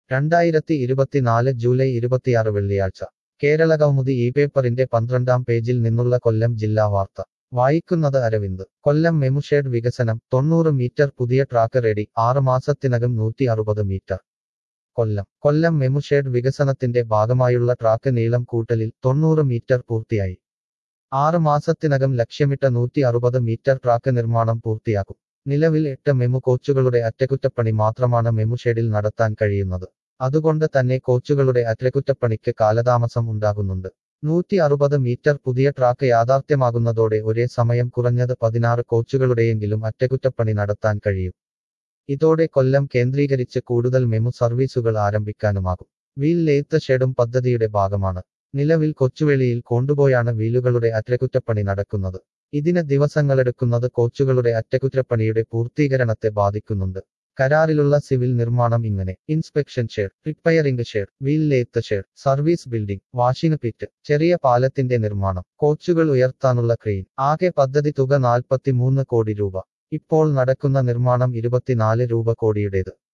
രണ്ടായിരത്തി ഇരുപത്തിനാല് ജൂലൈ ഇരുപത്തിയാറ് വെള്ളിയാഴ്ച കേരള കൗമുദി ഈ പേപ്പറിന്റെ പന്ത്രണ്ടാം പേജിൽ നിന്നുള്ള കൊല്ലം ജില്ലാ വാർത്ത വായിക്കുന്നത് അരവിന്ദ് കൊല്ലം മെമുഷേഡ് വികസനം തൊണ്ണൂറ് മീറ്റർ പുതിയ ട്രാക്ക് റെഡി ആറ് മാസത്തിനകം നൂറ്റി അറുപത് മീറ്റർ കൊല്ലം കൊല്ലം മെമുഷേഡ് വികസനത്തിന്റെ ഭാഗമായുള്ള ട്രാക്ക് നീളം കൂട്ടലിൽ തൊണ്ണൂറ് മീറ്റർ പൂർത്തിയായി ആറ് മാസത്തിനകം ലക്ഷ്യമിട്ട നൂറ്റി അറുപത് മീറ്റർ ട്രാക്ക് നിർമ്മാണം പൂർത്തിയാക്കും നിലവിൽ എട്ട് മെമു കോച്ചുകളുടെ അറ്റകുറ്റപ്പണി മാത്രമാണ് മെമുഷേഡിൽ നടത്താൻ കഴിയുന്നത് അതുകൊണ്ട് തന്നെ കോച്ചുകളുടെ അറ്റകുറ്റപ്പണിക്ക് കാലതാമസം ഉണ്ടാകുന്നുണ്ട് നൂറ്റി അറുപത് മീറ്റർ പുതിയ ട്രാക്ക് യാഥാർത്ഥ്യമാകുന്നതോടെ ഒരേ സമയം കുറഞ്ഞത് പതിനാറ് കോച്ചുകളുടെയെങ്കിലും അറ്റകുറ്റപ്പണി നടത്താൻ കഴിയും ഇതോടെ കൊല്ലം കേന്ദ്രീകരിച്ച് കൂടുതൽ മെമു സർവീസുകൾ ആരംഭിക്കാനുമാകും വീൽ ലേത്ത് ഷെഡും പദ്ധതിയുടെ ഭാഗമാണ് നിലവിൽ കൊച്ചുവേളിയിൽ കൊണ്ടുപോയാണ് വീലുകളുടെ അറ്റകുറ്റപ്പണി നടക്കുന്നത് ഇതിന് ദിവസങ്ങളെടുക്കുന്നത് കോച്ചുകളുടെ അറ്റകുറ്റപ്പണിയുടെ പൂർത്തീകരണത്തെ ബാധിക്കുന്നുണ്ട് കരാറിലുള്ള സിവിൽ നിർമ്മാണം ഇങ്ങനെ inspection shed repairing shed wheel lathe shed service building washing pit ചെറിയ പാലത്തിന്റെ നിർമ്മാണം കോച്ചുകൾ ഉയർത്താനുള്ള ക്രെയിൻ ആകെ പദ്ധതി തുക നാൽപ്പത്തിമൂന്ന് കോടി രൂപ ഇപ്പോൾ നടക്കുന്ന നിർമ്മാണം ഇരുപത്തിനാല് രൂപ കോടിയുടേത്